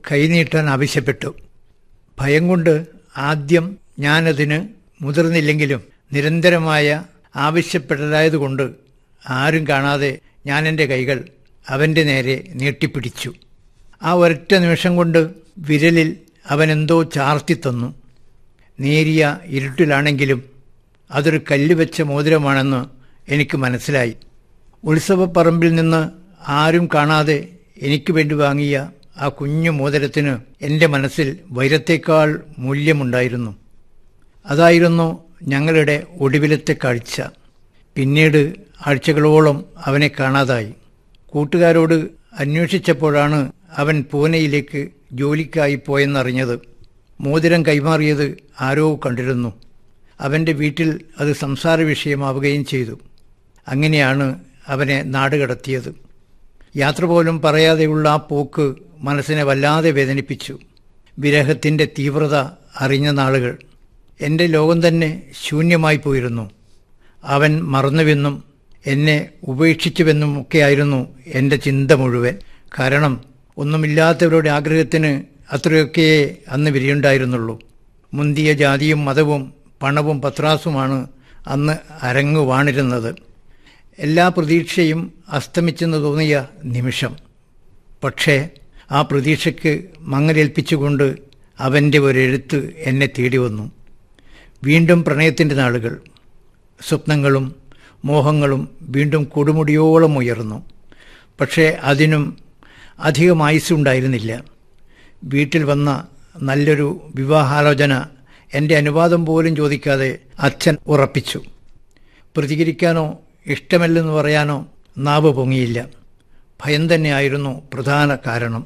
കൈനീട്ടാൻ ആവശ്യപ്പെട്ടു ഭയം കൊണ്ട് ആദ്യം ഞാനതിന് മുതിർന്നില്ലെങ്കിലും നിരന്തരമായ ആവശ്യപ്പെടലായതുകൊണ്ട് ആരും കാണാതെ ഞാൻ എൻ്റെ കൈകൾ അവൻ്റെ നേരെ നീട്ടിപ്പിടിച്ചു ആ ഒരൊറ്റ നിമിഷം കൊണ്ട് വിരലിൽ അവനെന്തോ ചാർത്തി തന്നു നേരിയ ഇരുട്ടിലാണെങ്കിലും അതൊരു കല്ല് വെച്ച മോതിരമാണെന്ന് എനിക്ക് മനസ്സിലായി ഉത്സവപ്പറമ്പിൽ നിന്ന് ആരും കാണാതെ എനിക്ക് വേണ്ടി വാങ്ങിയ ആ കുഞ്ഞു മോതിരത്തിന് എൻ്റെ മനസ്സിൽ വൈരത്തേക്കാൾ മൂല്യമുണ്ടായിരുന്നു അതായിരുന്നു ഞങ്ങളുടെ ഒടുവിലത്തെ കാഴ്ച പിന്നീട് ആഴ്ചകളോളം അവനെ കാണാതായി കൂട്ടുകാരോട് അന്വേഷിച്ചപ്പോഴാണ് അവൻ പൂനെയിലേക്ക് ജോലിക്കായി പോയെന്നറിഞ്ഞത് മോതിരം കൈമാറിയത് ആരോ കണ്ടിരുന്നു അവൻ്റെ വീട്ടിൽ അത് സംസാര വിഷയമാവുകയും ചെയ്തു അങ്ങനെയാണ് അവനെ നാടുകടത്തിയത് യാത്ര പോലും പറയാതെയുള്ള ആ പോക്ക് മനസ്സിനെ വല്ലാതെ വേദനിപ്പിച്ചു വിരഹത്തിൻ്റെ തീവ്രത അറിഞ്ഞ നാളുകൾ എൻ്റെ ലോകം തന്നെ ശൂന്യമായി പോയിരുന്നു അവൻ മറന്നുവെന്നും എന്നെ ഉപേക്ഷിച്ചുവെന്നും ഒക്കെയായിരുന്നു എൻ്റെ ചിന്ത മുഴുവൻ കാരണം ഒന്നുമില്ലാത്തവരുടെ ആഗ്രഹത്തിന് അത്രയൊക്കെയേ അന്ന് വിരിയുണ്ടായിരുന്നുള്ളൂ മുന്തിയ ജാതിയും മതവും പണവും പത്രാസുമാണ് അന്ന് അരങ്ങു വാണിരുന്നത് എല്ലാ പ്രതീക്ഷയും അസ്തമിച്ചെന്ന് തോന്നിയ നിമിഷം പക്ഷേ ആ പ്രതീക്ഷയ്ക്ക് മങ്ങലേൽപ്പിച്ചുകൊണ്ട് അവൻ്റെ ഒരെഴുത്ത് എന്നെ തേടി വന്നു വീണ്ടും പ്രണയത്തിൻ്റെ നാളുകൾ സ്വപ്നങ്ങളും മോഹങ്ങളും വീണ്ടും കൊടുമുടിയോളം ഉയർന്നു പക്ഷേ അതിനും അധികം ആയുസ്സുണ്ടായിരുന്നില്ല വീട്ടിൽ വന്ന നല്ലൊരു വിവാഹാലോചന എൻ്റെ അനുവാദം പോലും ചോദിക്കാതെ അച്ഛൻ ഉറപ്പിച്ചു പ്രതികരിക്കാനോ ഇഷ്ടമല്ലെന്ന് പറയാനോ നാവ് പൊങ്ങിയില്ല ഭയം തന്നെയായിരുന്നു പ്രധാന കാരണം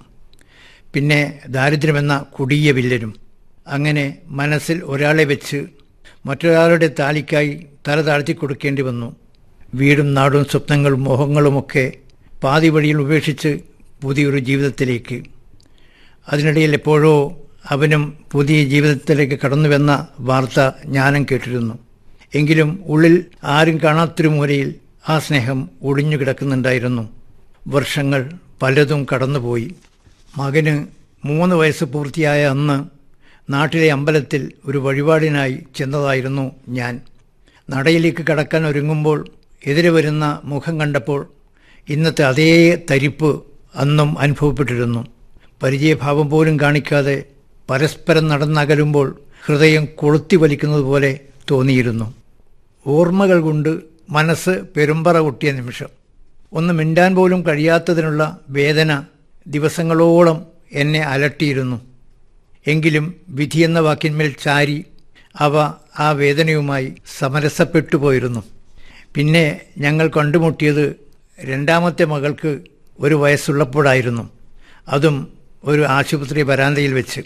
പിന്നെ ദാരിദ്ര്യമെന്ന കൊടിയ വില്ലനും അങ്ങനെ മനസ്സിൽ ഒരാളെ വെച്ച് മറ്റൊരാളുടെ താലിക്കായി തല താഴ്ത്തി കൊടുക്കേണ്ടി വന്നു വീടും നാടും സ്വപ്നങ്ങളും മോഹങ്ങളുമൊക്കെ പാതി വഴിയിൽ ഉപേക്ഷിച്ച് പുതിയൊരു ജീവിതത്തിലേക്ക് അതിനിടയിൽ എപ്പോഴോ അവനും പുതിയ ജീവിതത്തിലേക്ക് കടന്നുവെന്ന വാർത്ത ഞാനും കേട്ടിരുന്നു എങ്കിലും ഉള്ളിൽ ആരും കാണാത്തൊരു മൂലയിൽ ആ സ്നേഹം ഒടിഞ്ഞു കിടക്കുന്നുണ്ടായിരുന്നു വർഷങ്ങൾ പലതും കടന്നുപോയി മകന് മൂന്ന് വയസ്സ് പൂർത്തിയായ അന്ന് നാട്ടിലെ അമ്പലത്തിൽ ഒരു വഴിപാടിനായി ചെന്നതായിരുന്നു ഞാൻ നടയിലേക്ക് കടക്കാൻ ഒരുങ്ങുമ്പോൾ എതിരെ വരുന്ന മുഖം കണ്ടപ്പോൾ ഇന്നത്തെ അതേ തരിപ്പ് അന്നും അനുഭവപ്പെട്ടിരുന്നു പരിചയഭാവം പോലും കാണിക്കാതെ പരസ്പരം നടന്നകലുമ്പോൾ ഹൃദയം കൊളുത്തി വലിക്കുന്നത് പോലെ തോന്നിയിരുന്നു ഓർമ്മകൾ കൊണ്ട് മനസ്സ് പെരുമ്പറ കൊട്ടിയ നിമിഷം ഒന്ന് മിണ്ടാൻ പോലും കഴിയാത്തതിനുള്ള വേദന ദിവസങ്ങളോളം എന്നെ അലട്ടിയിരുന്നു എങ്കിലും വിധിയെന്ന വാക്കിന്മേൽ ചാരി അവ ആ വേദനയുമായി സമരസപ്പെട്ടു പോയിരുന്നു പിന്നെ ഞങ്ങൾ കണ്ടുമുട്ടിയത് രണ്ടാമത്തെ മകൾക്ക് ഒരു വയസ്സുള്ളപ്പോഴായിരുന്നു അതും ഒരു ആശുപത്രി വരാന്തയിൽ വെച്ച്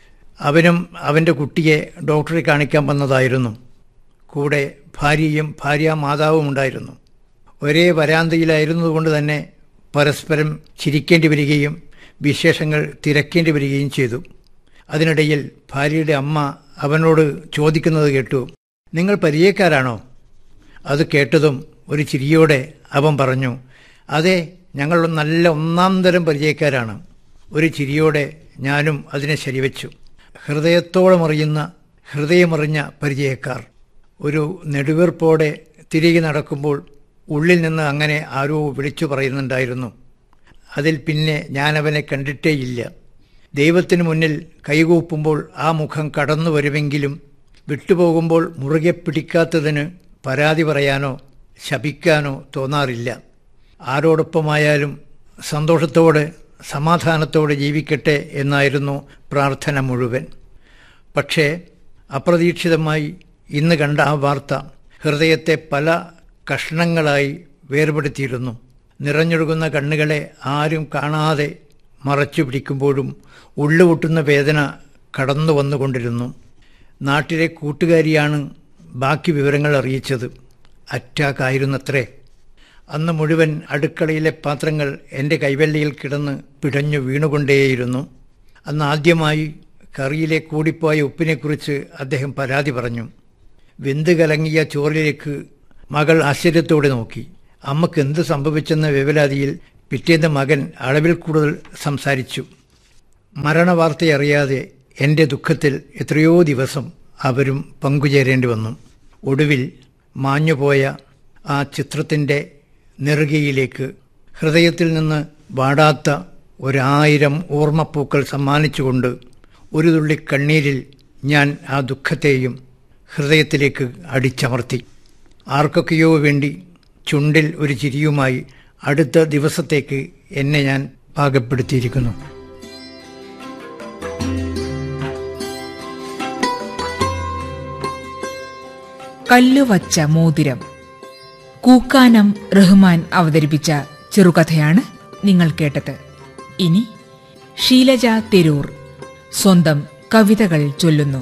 അവനും അവൻ്റെ കുട്ടിയെ ഡോക്ടറെ കാണിക്കാൻ വന്നതായിരുന്നു കൂടെ ഭാര്യയും ഭാര്യാമാതാവും ഉണ്ടായിരുന്നു ഒരേ വരാന്തയിലായിരുന്നതുകൊണ്ട് തന്നെ പരസ്പരം ചിരിക്കേണ്ടി വരികയും വിശേഷങ്ങൾ തിരക്കേണ്ടി വരികയും ചെയ്തു അതിനിടയിൽ ഭാര്യയുടെ അമ്മ അവനോട് ചോദിക്കുന്നത് കേട്ടു നിങ്ങൾ പരിചയക്കാരാണോ അത് കേട്ടതും ഒരു ചിരിയോടെ അവൻ പറഞ്ഞു അതെ ഞങ്ങൾ നല്ല ഒന്നാം തരം പരിചയക്കാരാണ് ഒരു ചിരിയോടെ ഞാനും അതിനെ ശരിവച്ചു ഹൃദയത്തോളം അറിയുന്ന ഹൃദയമറിഞ്ഞ പരിചയക്കാർ ഒരു നെടുവീർപ്പോടെ തിരികെ നടക്കുമ്പോൾ ഉള്ളിൽ നിന്ന് അങ്ങനെ ആരോ വിളിച്ചു പറയുന്നുണ്ടായിരുന്നു അതിൽ പിന്നെ ഞാൻ അവനെ കണ്ടിട്ടേയില്ല ദൈവത്തിന് മുന്നിൽ കൈകൂപ്പുമ്പോൾ ആ മുഖം കടന്നു വരുമെങ്കിലും വിട്ടുപോകുമ്പോൾ മുറുകെ പിടിക്കാത്തതിന് പരാതി പറയാനോ ശപിക്കാനോ തോന്നാറില്ല ആരോടൊപ്പമായാലും സന്തോഷത്തോടെ സമാധാനത്തോടെ ജീവിക്കട്ടെ എന്നായിരുന്നു പ്രാർത്ഥന മുഴുവൻ പക്ഷേ അപ്രതീക്ഷിതമായി ഇന്ന് കണ്ട ആ വാർത്ത ഹൃദയത്തെ പല കഷ്ണങ്ങളായി വേർപെടുത്തിയിരുന്നു നിറഞ്ഞൊഴുകുന്ന കണ്ണുകളെ ആരും കാണാതെ മറച്ചു പിടിക്കുമ്പോഴും ഉള്ളുപൊട്ടുന്ന വേദന കടന്നു വന്നുകൊണ്ടിരുന്നു നാട്ടിലെ കൂട്ടുകാരിയാണ് ബാക്കി വിവരങ്ങൾ അറിയിച്ചത് അറ്റാക്കായിരുന്നത്രേ അന്ന് മുഴുവൻ അടുക്കളയിലെ പാത്രങ്ങൾ എൻ്റെ കൈവെള്ളയിൽ കിടന്ന് പിടഞ്ഞു വീണുകൊണ്ടേയിരുന്നു അന്ന് ആദ്യമായി കറിയിലെ കൂടിപ്പോയ ഉപ്പിനെക്കുറിച്ച് അദ്ദേഹം പരാതി പറഞ്ഞു വെന്ത് കലങ്ങിയ ചോറിലേക്ക് മകൾ ആശ്ചര്യത്തോടെ നോക്കി അമ്മക്ക് എന്ത് സംഭവിച്ചെന്ന വേവലാതിയിൽ പിറ്റേന്ന് മകൻ അളവിൽ കൂടുതൽ സംസാരിച്ചു മരണവാർത്തയറിയാതെ എൻ്റെ ദുഃഖത്തിൽ എത്രയോ ദിവസം അവരും പങ്കുചേരേണ്ടി വന്നു ഒടുവിൽ മാഞ്ഞുപോയ ആ ചിത്രത്തിൻ്റെ നെറുകയിലേക്ക് ഹൃദയത്തിൽ നിന്ന് വാടാത്ത ഒരായിരം ഓർമ്മപ്പൂക്കൾ സമ്മാനിച്ചുകൊണ്ട് ഒരു തുള്ളി കണ്ണീരിൽ ഞാൻ ആ ദുഃഖത്തെയും ഹൃദയത്തിലേക്ക് അടിച്ചമർത്തി ആർക്കൊക്കെയോ വേണ്ടി ചുണ്ടിൽ ഒരു ചിരിയുമായി അടുത്ത ദിവസത്തേക്ക് എന്നെ ഞാൻ പാകപ്പെടുത്തിയിരിക്കുന്നു കല്ലുവച്ച മോതിരം കൂക്കാനം റഹ്മാൻ അവതരിപ്പിച്ച ചെറുകഥയാണ് നിങ്ങൾ കേട്ടത് ഇനി ഷീലജ തെരൂർ സ്വന്തം കവിതകൾ ചൊല്ലുന്നു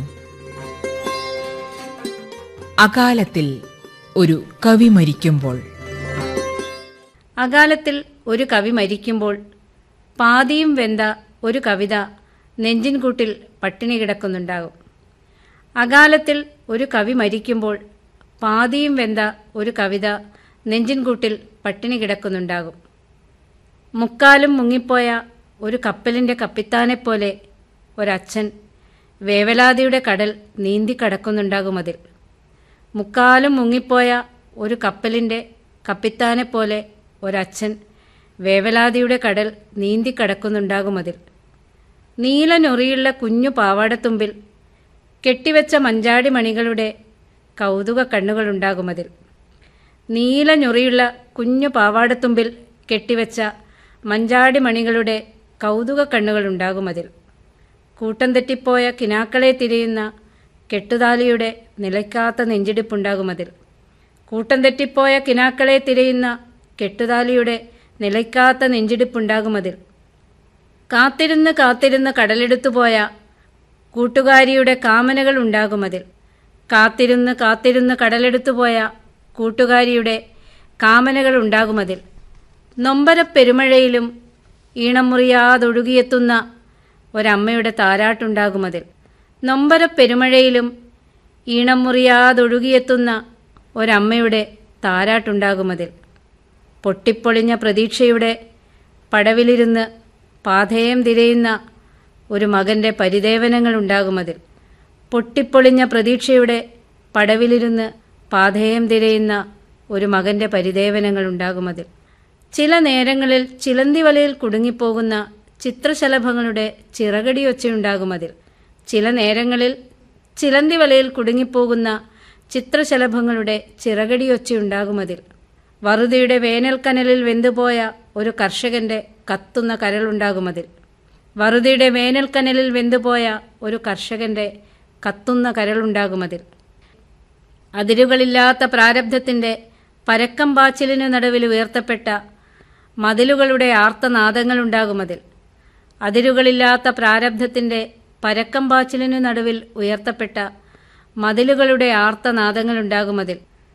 അകാലത്തിൽ ഒരു കവി മരിക്കുമ്പോൾ അകാലത്തിൽ ഒരു കവി മരിക്കുമ്പോൾ പാതിയും വെന്ത ഒരു കവിത നെഞ്ചിൻകൂട്ടിൽ പട്ടിണി കിടക്കുന്നുണ്ടാകും അകാലത്തിൽ ഒരു കവി മരിക്കുമ്പോൾ പാതിയും വെന്ത ഒരു കവിത നെഞ്ചിൻകൂട്ടിൽ പട്ടിണി കിടക്കുന്നുണ്ടാകും മുക്കാലും മുങ്ങിപ്പോയ ഒരു കപ്പലിൻ്റെ കപ്പിത്താനെപ്പോലെ ഒരച്ഛൻ വേവലാതിയുടെ കടൽ നീന്തി കടക്കുന്നുണ്ടാകും അതിൽ മുക്കാലും മുങ്ങിപ്പോയ ഒരു കപ്പലിൻ്റെ കപ്പിത്താനെപ്പോലെ ഒരച്ഛൻ വേവലാതിയുടെ കടൽ നീന്തി കടക്കുന്നുണ്ടാകും അതിൽ നീല ഞൊറിയുള്ള കുഞ്ഞു പാവാടത്തുമ്പിൽ കെട്ടിവെച്ച മഞ്ചാടി മണികളുടെ കൗതുക കണ്ണുകളുണ്ടാകും അതിൽ നീല ഞൊറിയുള്ള കുഞ്ഞു പാവാടത്തുമ്പിൽ കെട്ടിവെച്ച മഞ്ചാടി മണികളുടെ കൗതുക കണ്ണുകളുണ്ടാകും അതിൽ കൂട്ടം തെറ്റിപ്പോയ കിനാക്കളെ തിരിയുന്ന കെട്ടുതാലിയുടെ നിലയ്ക്കാത്ത നെഞ്ചിടിപ്പുണ്ടാകും അതിൽ കൂട്ടം തെറ്റിപ്പോയ കിനാക്കളെ തിരയുന്ന കെട്ടുതാലിയുടെ നിലയ്ക്കാത്ത നെഞ്ചിടിപ്പുണ്ടാകും അതിൽ കാത്തിരുന്ന് കാത്തിരുന്ന് കടലെടുത്തുപോയ കൂട്ടുകാരിയുടെ കാമനകൾ ഉണ്ടാകും അതിൽ കാത്തിരുന്ന് കാത്തിരുന്ന് കടലെടുത്തുപോയ കൂട്ടുകാരിയുടെ കാമനകൾ ഉണ്ടാകും അതിൽ നൊമ്പരപ്പെരുമഴയിലും ഈണമുറിയാതൊഴുകിയെത്തുന്ന ഒരമ്മയുടെ താരാട്ടുണ്ടാകും അതിൽ നൊമ്പരപ്പെരുമഴയിലും ഈണമുറിയാതൊഴുകിയെത്തുന്ന ഒരമ്മയുടെ താരാട്ടുണ്ടാകും അതിൽ പൊട്ടിപ്പൊളിഞ്ഞ പ്രതീക്ഷയുടെ പടവിലിരുന്ന് പാഥേയം തിരയുന്ന ഒരു മകന്റെ പരിദേവനങ്ങൾ ഉണ്ടാകും അതിൽ പൊട്ടിപ്പൊളിഞ്ഞ പ്രതീക്ഷയുടെ പടവിലിരുന്ന് പാഥേയം തിരയുന്ന ഒരു മകന്റെ പരിദേവനങ്ങൾ ഉണ്ടാകും അതിൽ ചില നേരങ്ങളിൽ ചിലന്തി വലയിൽ കുടുങ്ങിപ്പോകുന്ന ചിത്രശലഭങ്ങളുടെ ചിറകടിയൊച്ചയുണ്ടാകും അതിൽ ചില നേരങ്ങളിൽ ചിലന്തി വലയിൽ കുടുങ്ങിപ്പോകുന്ന ചിത്രശലഭങ്ങളുടെ ചിറകടിയൊച്ചയുണ്ടാകും അതിൽ വറുതിയുടെ വേനൽക്കനലിൽ വെന്തുപോയ ഒരു കർഷകന്റെ കത്തുന്ന കരളുണ്ടാകും അതിൽ വറുതിയുടെ വേനൽക്കനലിൽ വെന്തുപോയ ഒരു കർഷകന്റെ കത്തുന്ന കരളുണ്ടാകും അതിൽ അതിരുകളില്ലാത്ത പ്രാരബ്ധത്തിന്റെ പരക്കം പാച്ചിലിനു നടുവിൽ ഉയർത്തപ്പെട്ട മതിലുകളുടെ ആർത്തനാദങ്ങളുണ്ടാകും അതിൽ അതിരുകളില്ലാത്ത പ്രാരബ്ധത്തിന്റെ പരക്കം പാച്ചിലിനു നടുവിൽ ഉയർത്തപ്പെട്ട മതിലുകളുടെ ആർത്തനാദങ്ങളുണ്ടാകും അതിൽ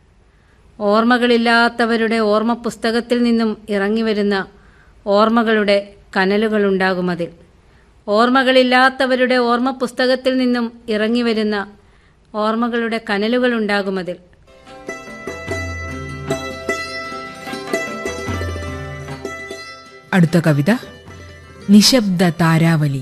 ഓർമ്മകളില്ലാത്തവരുടെ ഓർമ്മ പുസ്തകത്തിൽ നിന്നും ഇറങ്ങിവരുന്ന ഓർമ്മകളുടെ കനലുകളുണ്ടാകും അതിൽ ഓർമ്മകളില്ലാത്തവരുടെ ഓർമ്മ പുസ്തകത്തിൽ നിന്നും ഇറങ്ങിവരുന്ന ഓർമ്മകളുടെ കനലുകളുണ്ടാകും അതിൽ അടുത്ത കവിത നിശബ്ദ താരാവലി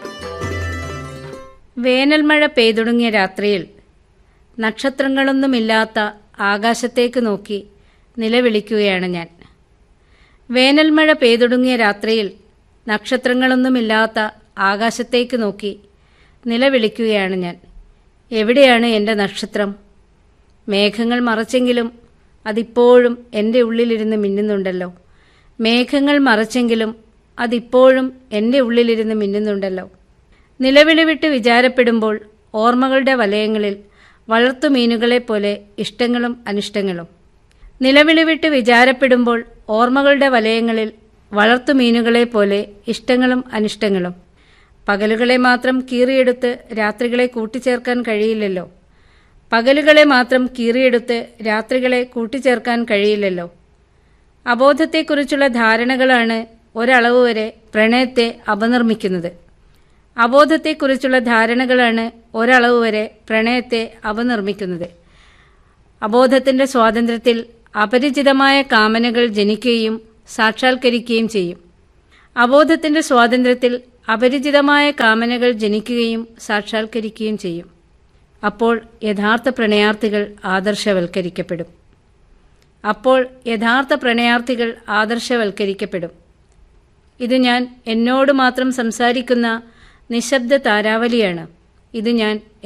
വേനൽമഴ പെയ്തുടങ്ങിയ രാത്രിയിൽ നക്ഷത്രങ്ങളൊന്നുമില്ലാത്ത ആകാശത്തേക്ക് നോക്കി നിലവിളിക്കുകയാണ് ഞാൻ വേനൽമഴ പെയ്തുടങ്ങിയ രാത്രിയിൽ നക്ഷത്രങ്ങളൊന്നുമില്ലാത്ത ആകാശത്തേക്ക് നോക്കി നിലവിളിക്കുകയാണ് ഞാൻ എവിടെയാണ് എൻ്റെ നക്ഷത്രം മേഘങ്ങൾ മറച്ചെങ്കിലും അതിപ്പോഴും എൻ്റെ ഉള്ളിലിരുന്ന് മിന്നുന്നുണ്ടല്ലോ മേഘങ്ങൾ മറച്ചെങ്കിലും അതിപ്പോഴും എൻ്റെ ഉള്ളിലിരുന്ന് മിന്നുന്നുണ്ടല്ലോ നിലവിളി വിട്ട് വിചാരപ്പെടുമ്പോൾ ഓർമ്മകളുടെ വലയങ്ങളിൽ വളർത്തുമീനുകളെപ്പോലെ ഇഷ്ടങ്ങളും അനിഷ്ടങ്ങളും നിലവിളി വിട്ട് വിചാരപ്പെടുമ്പോൾ ഓർമ്മകളുടെ വലയങ്ങളിൽ വളർത്തുമീനുകളെപ്പോലെ ഇഷ്ടങ്ങളും അനിഷ്ടങ്ങളും പകലുകളെ മാത്രം കീറിയെടുത്ത് രാത്രികളെ കൂട്ടിച്ചേർക്കാൻ കഴിയില്ലല്ലോ പകലുകളെ മാത്രം കീറിയെടുത്ത് രാത്രികളെ കൂട്ടിച്ചേർക്കാൻ കഴിയില്ലല്ലോ അബോധത്തെക്കുറിച്ചുള്ള ധാരണകളാണ് ഒരളവ് വരെ പ്രണയത്തെ അപനിർമ്മിക്കുന്നത് അബോധത്തെക്കുറിച്ചുള്ള ധാരണകളാണ് ഒരളവ് വരെ പ്രണയത്തെ അപനിർമ്മിക്കുന്നത് അബോധത്തിന്റെ സ്വാതന്ത്ര്യത്തിൽ അപരിചിതമായ കാമനകൾ ജനിക്കുകയും സാക്ഷാത്കരിക്കുകയും ചെയ്യും അബോധത്തിന്റെ സ്വാതന്ത്ര്യത്തിൽ അപരിചിതമായ കാമനകൾ ജനിക്കുകയും സാക്ഷാത്കരിക്കുകയും ചെയ്യും അപ്പോൾ യഥാർത്ഥ പ്രണയാർത്ഥികൾ ആദർശവൽക്കരിക്കപ്പെടും അപ്പോൾ യഥാർത്ഥ പ്രണയാർത്ഥികൾ ആദർശവൽക്കരിക്കപ്പെടും ഇത് ഞാൻ എന്നോട് മാത്രം സംസാരിക്കുന്ന നിശബ്ദ താരാവലിയാണ് ഇത് ഞാൻ